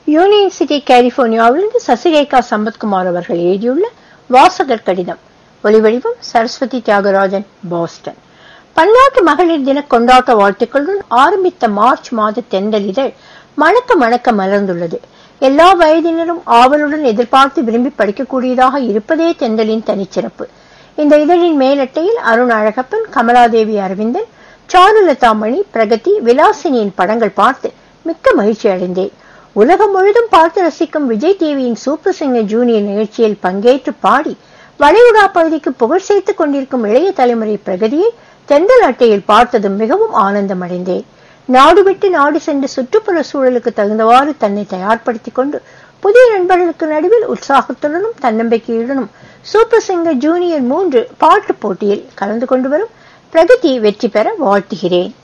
union City கலிபோர்னியாவிலிருந்து சசிரேகா சம்பத்குமார் அவர்கள் எழுதியுள்ள வாசகர் கடிதம் ஒலிவடிவம் சரஸ்வதி தியாகராஜன் பாஸ்டன் பன்னாட்டு மகளிர் தின கொண்டாட்ட வாழ்த்துக்களுடன் ஆரம்பித்த மார்ச் மாத தெண்டல் இதழ் மணக்க மணக்க மலர்ந்துள்ளது எல்லா வயதினரும் ஆவலுடன் எதிர்பார்த்து விரும்பி படிக்கக்கூடியதாக இருப்பதே தெண்டலின் தனிச்சிறப்பு இந்த இதழின் மேலட்டையில் அருண் அழகப்பன் கமலாதேவி அரவிந்தன் சாருலதா மணி பிரகதி விலாசினியின் படங்கள் பார்த்து மிக்க மகிழ்ச்சி அடைந்தேன் உலகம் முழுதும் பார்த்து ரசிக்கும் விஜய் டிவியின் சூப்பர் சிங்கர் ஜூனியர் நிகழ்ச்சியில் பங்கேற்று பாடி வளைகுடா பகுதிக்கு புகழ் சேர்த்துக் கொண்டிருக்கும் இளைய தலைமுறை பிரகதியை தென்றல் அட்டையில் பார்த்ததும் மிகவும் ஆனந்தம் அடைந்தேன் நாடு விட்டு நாடு சென்று சுற்றுப்புற சூழலுக்கு தகுந்தவாறு தன்னை தயார்படுத்திக் கொண்டு புதிய நண்பர்களுக்கு நடுவில் உற்சாகத்துடனும் தன்னம்பிக்கையுடனும் சூப்பர் சிங்கர் ஜூனியர் மூன்று பாட்டு போட்டியில் கலந்து கொண்டு வரும் பிரகதி வெற்றி பெற வாழ்த்துகிறேன்